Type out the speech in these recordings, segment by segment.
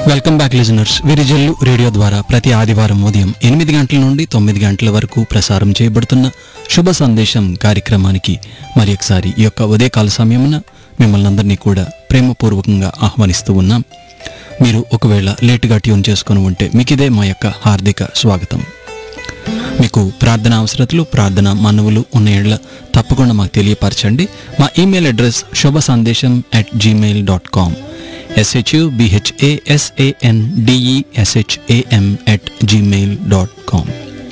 welcome back listeners Virijallu radio ద్వారా ప్రతి ఆదివారం ఉదయం ఎనిమిది గంటల నుండి తొమ్మిది గంటల వరకు ప్రసారం చేయబడుతున్న శుభ సందేశం కార్యక్రమానికి మరి ఒకసారి ఈ యొక్క ఉదయకాల సమయమున మిమ్మల్ని అందరినీ కూడా ప్రేమపూర్వకంగా ఆహ్వానిస్తూ ఉన్నాం మీరు ఒకవేళ లేటుగా ట్యూన్ చేసుకొని ఉంటే మీకు ఇదే మా యొక్క హార్దిక స్వాగతం మీకు ప్రార్థన అవసరతలు ప్రార్థన మనవులు ఉన్న ఏళ్ళ తప్పకుండా మాకు తెలియపరచండి మా email address Shubha Sandesham at Gmail dot com S H U B H A S A N D E S H A M at Gmail dot com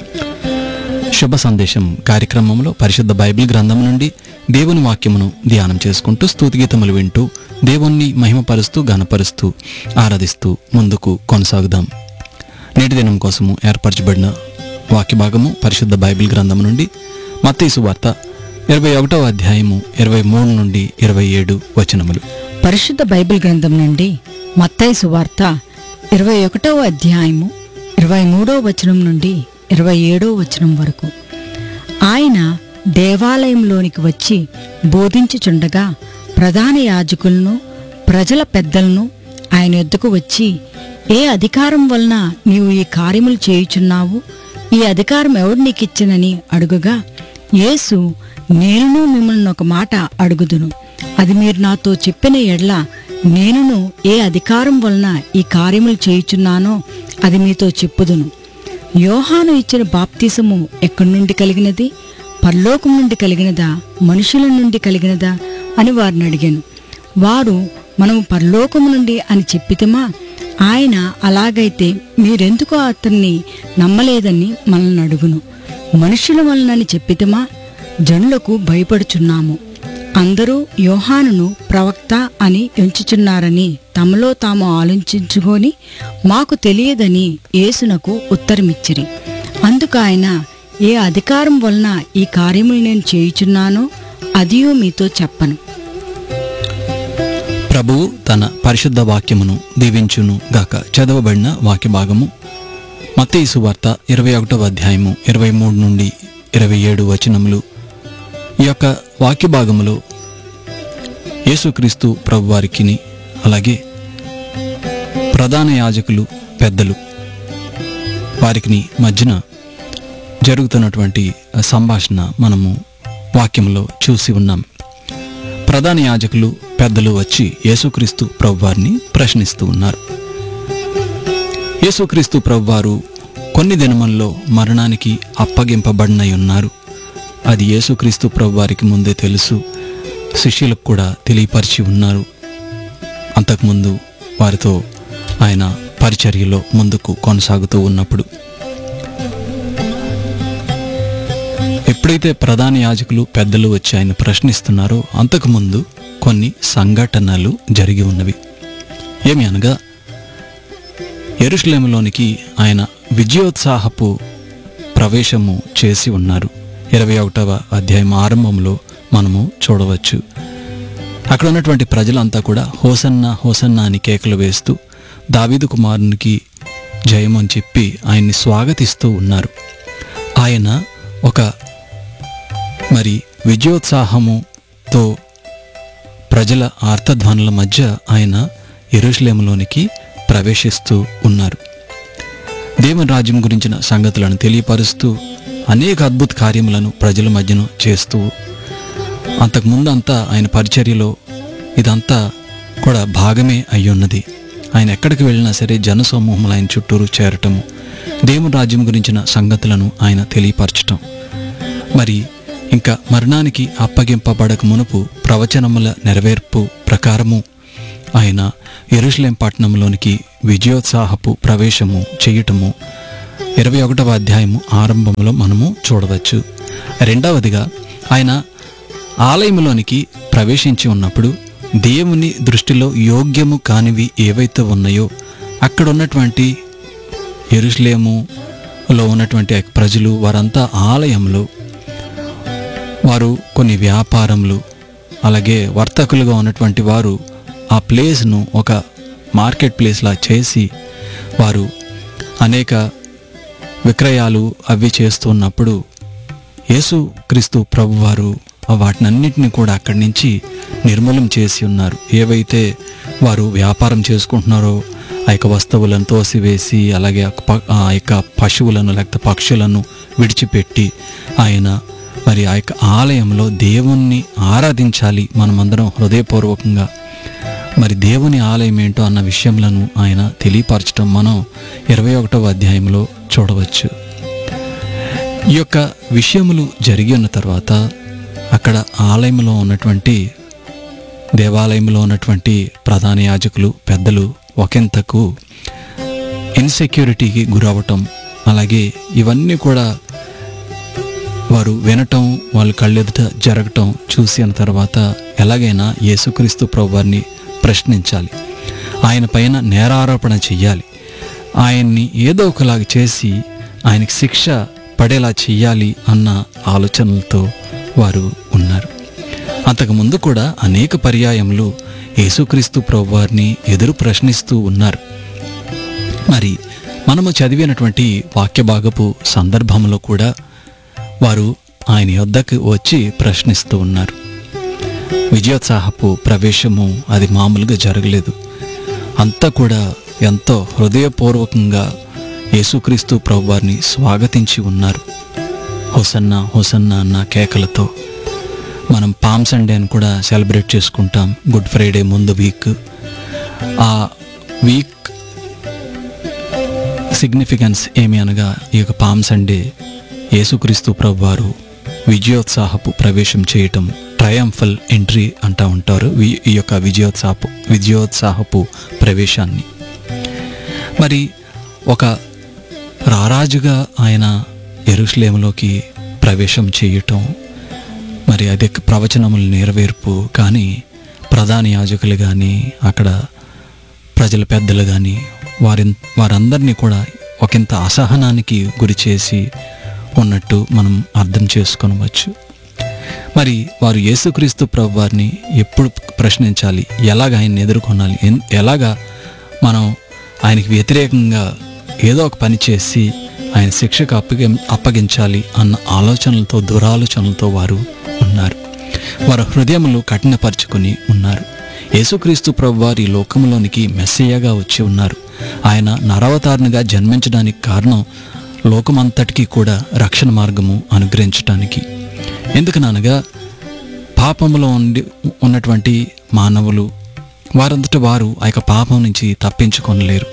Shubha Sandesham కార్యక్రమంలో పరిశుద్ధ బైబిల్ గ్రంథం నుండి దేవుని వాక్యమును ధ్యానం చేసుకుంటూ స్తుతిగీతములు వింటూ దేవుణ్ణి మహిమపరుస్తూ గనపరుస్తూ ఆరాధిస్తూ ముందుకు కొనసాగుదాం నేటి దినం కోసము ఏర్పరచబడిన వాక్య భాగము పరిశుద్ధ బైబిల్ గ్రంథం నుండి మత్తయి వార్త ఇరవై ఒకటవ అధ్యాయము ఇరవై మూడు నుండి ఇరవై ఏడు వచనములు పరిశుద్ధ బైబిల్ గ్రంథం నుండి మత్తయి సువార్త ఇరవై ఒకటవ అధ్యాయము ఇరవై మూడవ వచనం నుండి ఇరవై ఏడవ వచనం వరకు ఆయన దేవాలయంలోనికి వచ్చి బోధించుచుండగా ప్రధాన యాజకులను ప్రజల పెద్దలను ఆయన యొద్దకు వచ్చి ఏ అధికారం వలన నీవు ఈ కార్యములు చేయుచున్నావు ఈ అధికారం ఎవడు నీకిచ్చినని అడుగగా యేసు నేనును మిమ్మల్ని ఒక మాట అడుగుదును అది మీరు నాతో చెప్పిన ఎడ్ల నేనును ఏ అధికారం వలన ఈ కార్యములు చేయుచున్నానో అది మీతో చెప్పుదును యోహాను ఇచ్చిన బాప్తిసము ఎక్కడి నుండి కలిగినది పరలోకం నుండి కలిగినదా మనుషుల నుండి కలిగినదా అని వారిని అడిగాను వారు మనము పరలోకము నుండి అని చెప్పితమా ఆయన అలాగైతే మీరెందుకు అతన్ని నమ్మలేదని మనల్ని అడుగును మనుషుల వలనని చెప్పితమా జనులకు భయపడుచున్నాము అందరూ యోహానును ప్రవక్త అని ఎంచుచున్నారని తమలో తాము ఆలోచించుకొని మాకు తెలియదని యేసునకు ఉత్తరమిచ్చిరి అందుకు ఆయన ఏ అధికారం వలన ఈ కార్యములు నేను చేయుచున్నానో అదియో మీతో చెప్పను ప్రభువు తన పరిశుద్ధ వాక్యమును దీవించును గాక చదవబడిన వాక్య భాగము మత్తయి సువార్త ఇరవై ఒకటవ అధ్యాయము ఇరవై మూడు నుండి ఇరవై ఏడు వచనములు ఈ యొక్క వాక్య భాగములో యేసుక్రీస్తు ప్రభువారికిని అలాగే ప్రధాన యాజకులు పెద్దలు వారికి మధ్యన జరుగుతున్నటువంటి సంభాషణ మనము వాక్యంలో చూసి ఉన్నాం ప్రధాన యాజకులు పెద్దలు వచ్చి యేసుక్రీస్తు ప్రభువారిని ప్రశ్నిస్తూ ఉన్నారు యేసుక్రీస్తు ప్రభువారు కొన్ని దినముల్లో మరణానికి అప్పగింపబడినై ఉన్నారు అది యేసుక్రీస్తు ప్రభువారికి ముందే తెలుసు శిష్యులకు కూడా తెలియపరిచి ఉన్నారు అంతకుముందు వారితో ఆయన పరిచర్యలో ముందుకు కొనసాగుతూ ఉన్నప్పుడు ఎప్పుడైతే ప్రధాన యాజకులు పెద్దలు వచ్చి ఆయన ప్రశ్నిస్తున్నారో అంతకుముందు కొన్ని సంఘటనలు జరిగి ఉన్నవి ఏమి అనగా ఎరుషలేములోనికి ఆయన విజయోత్సాహపు ప్రవేశము చేసి ఉన్నారు ఇరవై ఒకటవ అధ్యాయం ఆరంభంలో మనము చూడవచ్చు అక్కడ ఉన్నటువంటి ప్రజలంతా కూడా హోసన్న హోసన్న అని కేకలు వేస్తూ దావీదు కుమారునికి జయం అని చెప్పి ఆయన్ని స్వాగతిస్తూ ఉన్నారు ఆయన ఒక మరి విజయోత్సాహముతో ప్రజల ఆర్తధ్వనుల మధ్య ఆయన ఎరుషలేములోనికి ప్రవేశిస్తూ ఉన్నారు దేవుని రాజ్యం గురించిన సంగతులను తెలియపరుస్తూ అనేక అద్భుత కార్యములను ప్రజల మధ్యన చేస్తూ అంతకుముందు అంతా ఆయన పరిచర్యలో ఇదంతా కూడా భాగమే అయ్యున్నది ఆయన ఎక్కడికి వెళ్ళినా సరే జనసమూహములు ఆయన చుట్టూరు చేరటము దేవుని రాజ్యం గురించిన సంగతులను ఆయన తెలియపరచటం మరి ఇంకా మరణానికి అప్పగింపబడక మునుపు ప్రవచనముల నెరవేర్పు ప్రకారము ఆయన ఎరుషలేం పట్టణంలోనికి విజయోత్సాహపు ప్రవేశము చేయటము ఇరవై ఒకటవ అధ్యాయము ఆరంభంలో మనము చూడవచ్చు రెండవదిగా ఆయన ఆలయంలోనికి ప్రవేశించి ఉన్నప్పుడు దేవుని దృష్టిలో యోగ్యము కానివి ఏవైతే ఉన్నాయో అక్కడ ఉన్నటువంటి ఎరుషలేములో ఉన్నటువంటి ప్రజలు వారంతా ఆలయంలో వారు కొన్ని వ్యాపారములు అలాగే వర్తకులుగా ఉన్నటువంటి వారు ఆ ప్లేస్ను ఒక మార్కెట్ ప్లేస్లా చేసి వారు అనేక విక్రయాలు అవి చేస్తున్నప్పుడు యేసు క్రీస్తు ప్రభువారు వాటినన్నిటిని కూడా అక్కడి నుంచి నిర్మూలం చేసి ఉన్నారు ఏవైతే వారు వ్యాపారం చేసుకుంటున్నారో ఆ యొక్క వస్తువులను తోసివేసి అలాగే ఆ ప- ఆ యొక్క పశువులను లేకపోతే పక్షులను విడిచిపెట్టి ఆయన మరి ఆ యొక్క ఆలయంలో దేవుణ్ణి ఆరాధించాలి మనమందరం హృదయపూర్వకంగా మరి దేవుని ఆలయం ఏంటో అన్న విషయములను ఆయన తెలియపరచడం మనం ఇరవై ఒకటవ అధ్యాయంలో చూడవచ్చు ఈ యొక్క విషయములు జరిగి ఉన్న తర్వాత అక్కడ ఆలయంలో ఉన్నటువంటి దేవాలయంలో ఉన్నటువంటి ప్రధాన యాజకులు పెద్దలు ఒకంతకు ఇన్సెక్యూరిటీకి గురవటం అలాగే ఇవన్నీ కూడా వారు వినటం వాళ్ళ కళ్ళెదుట జరగటం చూసిన తర్వాత ఎలాగైనా యేసుక్రీస్తు ప్రభువారిని ప్రశ్నించాలి ఆయన పైన నేరారోపణ చెయ్యాలి ఆయన్ని ఏదో ఒకలాగా చేసి ఆయనకి శిక్ష పడేలా చెయ్యాలి అన్న ఆలోచనలతో వారు ఉన్నారు అంతకుముందు కూడా అనేక పర్యాయములు యేసుక్రీస్తు ప్రభువారిని ఎదురు ప్రశ్నిస్తూ ఉన్నారు మరి మనము చదివినటువంటి వాక్య భాగపు సందర్భంలో కూడా వారు ఆయన యొద్దకు వచ్చి ప్రశ్నిస్తూ ఉన్నారు విజయోత్సాహపు ప్రవేశము అది మామూలుగా జరగలేదు అంతా కూడా ఎంతో హృదయపూర్వకంగా యేసుక్రీస్తు ప్రభువారిని స్వాగతించి ఉన్నారు హొసన్న హొసన్న అన్న కేకలతో మనం పామ్ సండే అని కూడా సెలబ్రేట్ చేసుకుంటాం గుడ్ ఫ్రైడే ముందు వీక్ ఆ వీక్ సిగ్నిఫికెన్స్ ఏమి అనగా ఈ యొక్క పామ్ సండే యేసుక్రీస్తు ప్రభువారు విజయోత్సాహపు ప్రవేశం చేయటం ట్రయంఫల్ ఎంట్రీ అంటూ ఉంటారు వి- ఈ యొక్క విజయోత్సాహపు విజయోత్సాహపు ప్రవేశాన్ని మరి ఒక రారాజుగా ఆయన ఎరుషులేములోకి ప్రవేశం చేయటం మరి అది ప్రవచనముల నెరవేర్పు కానీ ప్రధాన యాజకులు కానీ అక్కడ ప్రజల పెద్దలు కానీ వారి వారందరినీ కూడా ఒకంత అసహనానికి గురి చేసి ఉన్నట్టు మనం అర్థం చేసుకొనవచ్చు మరి వారు యేసుక్రీస్తు ప్రభు వారిని ఎప్పుడు ప్రశ్నించాలి ఎలాగ ఆయన్ని ఎదుర్కొనాలి ఎన్- ఎలాగా మనం ఆయనకి వ్యతిరేకంగా ఏదో ఒక పని చేసి ఆయన శిక్షకు అప్పగి అప్పగించాలి అన్న ఆలోచనలతో దురాలోచనలతో వారు ఉన్నారు వారి హృదయములు కఠినపరుచుకొని ఉన్నారు యేసుక్రీస్తు ప్రభు వారి ఈ లోకంలోనికి మెస్సయ్యగా వచ్చి ఉన్నారు ఆయన నరవతారునిగా జన్మించడానికి కారణం లోకమంతటికీ కూడా రక్షణ మార్గము అనుగ్రహించటానికి ఎందుకనగా పాపములో ఉండి ఉన్నటువంటి మానవులు వారంతట వారు ఆ యొక్క పాపం నుంచి తప్పించుకొనలేరు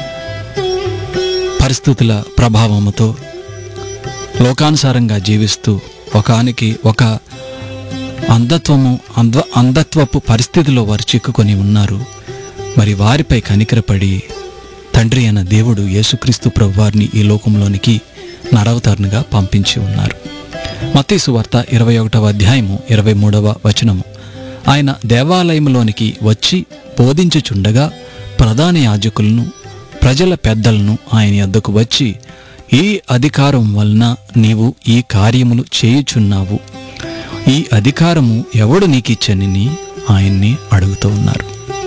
పరిస్థితుల ప్రభావముతో లోకానుసారంగా జీవిస్తూ ఒకానికి ఒక అంధత్వము అంధ అంధత్వపు పరిస్థితిలో వారు చిక్కుకొని ఉన్నారు మరి వారిపై కనికరపడి తండ్రి అయిన దేవుడు యేసుక్రీస్తు ప్రభువారిని ఈ లోకంలోనికి నరవతారునిగా పంపించి ఉన్నారు మత్తీసు వార్త ఇరవై ఒకటవ అధ్యాయము ఇరవై మూడవ వచనము ఆయన దేవాలయంలోనికి వచ్చి బోధించుచుండగా ప్రధాన యాజకులను ప్రజల పెద్దలను ఆయన యొద్దకు వచ్చి ఈ అధికారం వలన నీవు ఈ కార్యములు చేయుచున్నావు ఈ అధికారము ఎవడు నీకిచ్చనని ఆయన్ని అడుగుతూ ఉన్నారు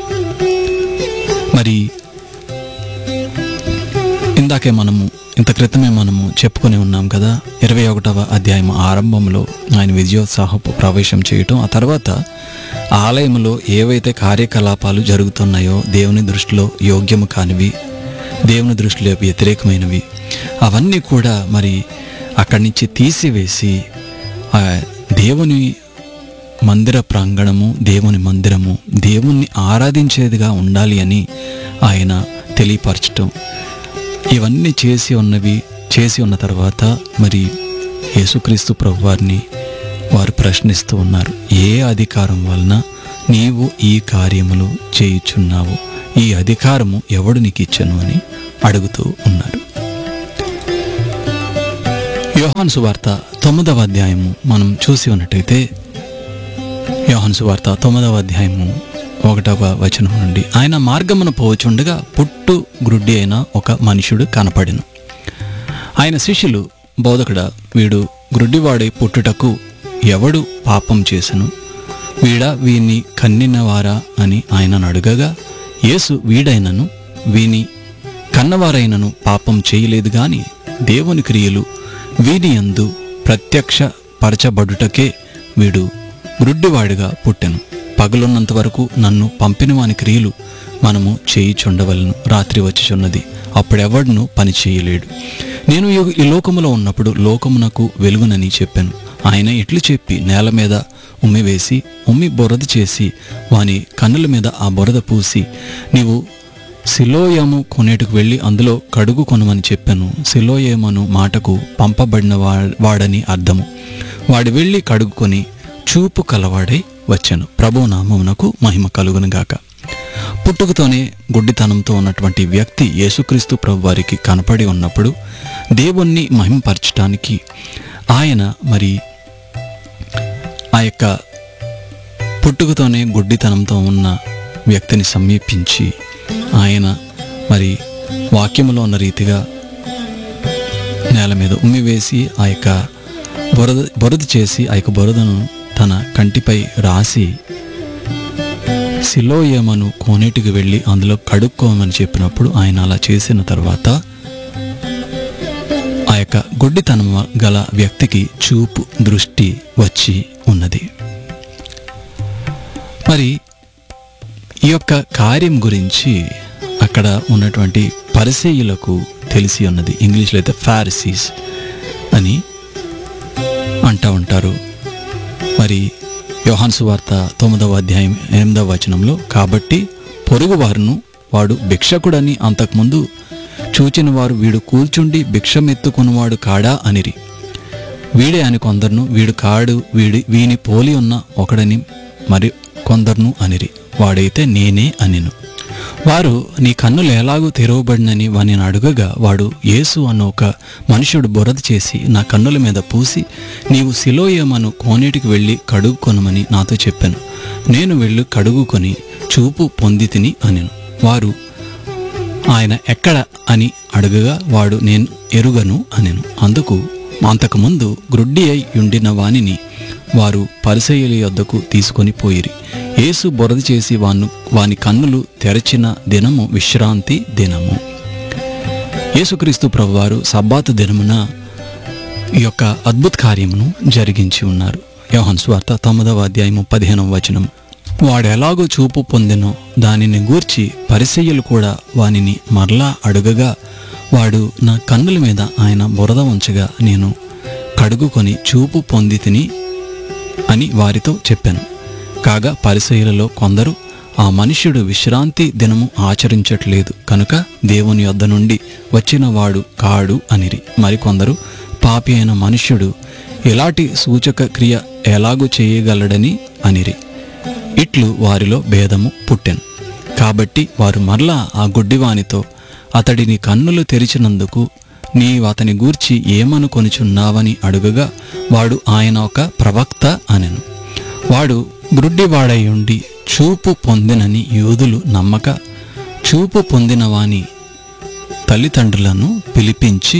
మరి ఇందాకే మనము ఇంత క్రితమే మనము చెప్పుకొని ఉన్నాం కదా ఇరవై ఒకటవ అధ్యాయం ఆరంభంలో ఆయన విజయోత్సాహపు ప్రవేశం చేయటం ఆ తర్వాత ఆలయంలో ఏవైతే కార్యకలాపాలు జరుగుతున్నాయో దేవుని దృష్టిలో యోగ్యము కానివి దేవుని దృష్టిలో వ్యతిరేకమైనవి అవన్నీ కూడా మరి అక్కడి నుంచి తీసివేసి ఆ దేవుని మందిర ప్రాంగణము దేవుని మందిరము దేవుణ్ణి ఆరాధించేదిగా ఉండాలి అని ఆయన తెలియపరచటం ఇవన్నీ చేసి ఉన్నవి చేసి ఉన్న తర్వాత మరి యేసుక్రీస్తు ప్రభువారిని వారు ప్రశ్నిస్తూ ఉన్నారు ఏ అధికారం వలన నీవు ఈ కార్యములు చేయుచున్నావు ఈ అధికారము ఎవడు నీకు ఇచ్చను అని అడుగుతూ ఉన్నారు యోహాను సువార్త తొమ్మిదవ అధ్యాయము మనం చూసి ఉన్నట్టయితే యోహాను సువార్త తొమ్మిదవ అధ్యాయము ఒకటవ వచనం నుండి ఆయన మార్గమున పోవచుండగా పుట్టు గ్రుడ్డి అయిన ఒక మనుషుడు కనపడెను ఆయన శిష్యులు బోధకుడ వీడు గ్రుడ్డివాడై పుట్టుటకు ఎవడు పాపం చేసెను వీడా వీని కన్నినవారా అని ఆయనను అడుగగా యేసు వీడైనను వీని కన్నవారైనను పాపం చేయలేదు గాని దేవుని క్రియలు వీని యందు ప్రత్యక్ష పరచబడుటకే వీడు గ్రుడ్డివాడిగా పుట్టెను పగలున్నంత వరకు నన్ను పంపిన వాని క్రియలు మనము చేయిచుండవలను రాత్రి వచ్చిచున్నది అప్పుడెవడును పని చేయలేడు నేను ఈ- ఈ లోకములో ఉన్నప్పుడు లోకమునకు వెలుగునని చెప్పాను ఆయన ఇట్లు చెప్పి నేల మీద ఉమ్మి వేసి ఉమ్మి బురద చేసి వాని కన్నుల మీద ఆ బురద పూసి నీవు సిలోయము కొనేటుకు వెళ్ళి అందులో కడుగు కొనమని చెప్పాను సిలోయమను మాటకు పంపబడిన వా- వాడని అర్థము వాడు వెళ్ళి కడుగుకొని చూపు కలవాడై వచ్చాను ప్రభు నామమునకు మహిమ కలుగును గాక పుట్టుకతోనే గుడ్డితనంతో ఉన్నటువంటి వ్యక్తి యేసుక్రీస్తు ప్రభు వారికి కనపడి ఉన్నప్పుడు దేవుణ్ణి మహిమపరచటానికి ఆయన మరి ఆ యొక్క పుట్టుకతోనే గుడ్డితనంతో ఉన్న వ్యక్తిని సమీపించి ఆయన మరి వాక్యములో ఉన్న రీతిగా నేల మీద ఉమ్మి వేసి ఆ యొక్క బురద బురద చేసి ఆ యొక్క బురదను తన కంటిపై రాసి సిలోయమను కోనేటికి వెళ్ళి అందులో కడుక్కోమని చెప్పినప్పుడు ఆయన అలా చేసిన తర్వాత ఆ యొక్క గుడ్డితనం గల వ్యక్తికి చూపు దృష్టి వచ్చి ఉన్నది మరి ఈ యొక్క కార్యం గురించి అక్కడ ఉన్నటువంటి పరిసేయులకు తెలిసి ఉన్నది ఇంగ్లీష్లో అయితే ఫారిసీస్ అని అంటూ ఉంటారు మరి యోహాన్ సువార్త తొమ్మిదవ అధ్యాయం ఎనిమిదవ వచనంలో కాబట్టి పొరుగు వారును వాడు భిక్షకుడని అంతకుముందు చూచిన వారు వీడు కూర్చుండి భిక్షమెత్తుకున్నవాడు కాడా అనిరి వీడే అని కొందరును వీడు కాడు వీడి వీని పోలి ఉన్న ఒకడని మరి కొందరును అనిరి వాడైతే నేనే అనిను వారు నీ కన్నులు ఎలాగూ తెరవబడినని వాని అడుగగా వాడు యేసు అన్న ఒక మనుషుడు బురద చేసి నా కన్నుల మీద పూసి నీవు సిలోయమను కోనేటికి వెళ్ళి కడుగుకొనమని నాతో చెప్పాను నేను వెళ్ళి కడుగుకొని చూపు పొంది తిని అనెను వారు ఆయన ఎక్కడ అని అడగగా వాడు నేను ఎరుగను అనెను అందుకు అంతకుముందు గ్రుడ్డి అయి ఉండిన వానిని వారు పరిసయ్యుల యొద్దకు తీసుకొని పోయిరి యేసు బొరద చేసి వాను వాని కన్నులు తెరచిన దినము విశ్రాంతి దినము యేసుక్రీస్తు ప్రభువారు సబ్బాతు దినమున ఈ యొక్క అద్భుత కార్యమును జరిగించి ఉన్నారు యోహన్ స్వార్త తొమ్మిదవ అధ్యాయము పదిహేనవ వచనం వాడు ఎలాగో చూపు పొందెనో దానిని గూర్చి పరిసయ్యులు కూడా వానిని మరలా అడుగగా వాడు నా కన్నుల మీద ఆయన బురద ఉంచగా నేను కడుగుకొని చూపు పొంది తిని అని వారితో చెప్పాను కాగా పరిసయులలో కొందరు ఆ మనుష్యుడు విశ్రాంతి దినము ఆచరించట్లేదు కనుక దేవుని యొద్ద నుండి వచ్చిన వాడు కాడు అనిరి మరికొందరు పాపి అయిన మనుష్యుడు ఎలాంటి సూచక క్రియ ఎలాగూ చేయగలడని అనిరి ఇట్లు వారిలో భేదము పుట్టెను కాబట్టి వారు మరలా ఆ గుడ్డివానితో అతడిని కన్నులు తెరిచినందుకు నీవు అతని గూర్చి ఏమనుకొనిచున్నావని అడుగగా వాడు ఆయన ఒక ప్రవక్త అనెను వాడు గ్రుడ్డివాడై ఉండి చూపు పొందినని యూదులు నమ్మక చూపు పొందిన వాని తల్లిదండ్రులను పిలిపించి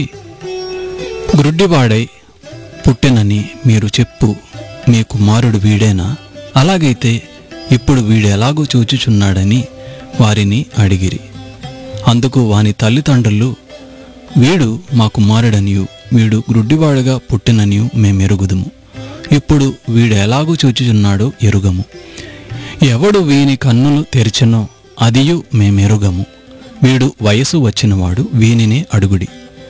గ్రుడ్డివాడై పుట్టెనని మీరు చెప్పు మీ కుమారుడు వీడేనా అలాగైతే ఇప్పుడు వీడు ఎలాగో చూచుచున్నాడని వారిని అడిగిరి అందుకు వాని తల్లిదండ్రులు వీడు మా కుమారుడనియు వీడు గ్రుడ్డివాడుగా పుట్టిననియు మేమెరుగుదుము ఇప్పుడు వీడు ఎలాగూ చూచుచున్నాడో ఎరుగము ఎవడు వీని కన్నులు తెరిచెనో అదియు మేమెరుగము వీడు వయసు వచ్చినవాడు వీనినే అడుగుడి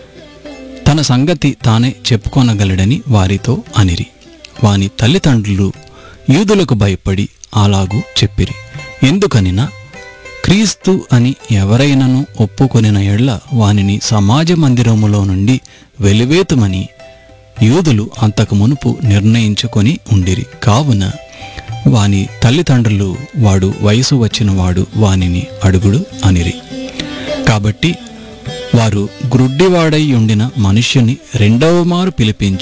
తన సంగతి తానే చెప్పుకొనగలడని వారితో అనిరి వాని తల్లిదండ్రులు యూదులకు భయపడి అలాగూ చెప్పిరి ఎందుకనినా క్రీస్తు అని ఎవరైనను ఒప్పుకొనిన ఎడ్ల వానిని సమాజ మందిరములో నుండి వెలివేతుమని యూదులు అంతకు మునుపు నిర్ణయించుకొని ఉండిరి కావున వాని తల్లిదండ్రులు వాడు వయసు వచ్చిన వాడు వానిని అడుగుడు అనిరి కాబట్టి వారు గ్రుడ్డివాడై ఉండిన మనుష్యుని రెండవ మారు పిలిపించి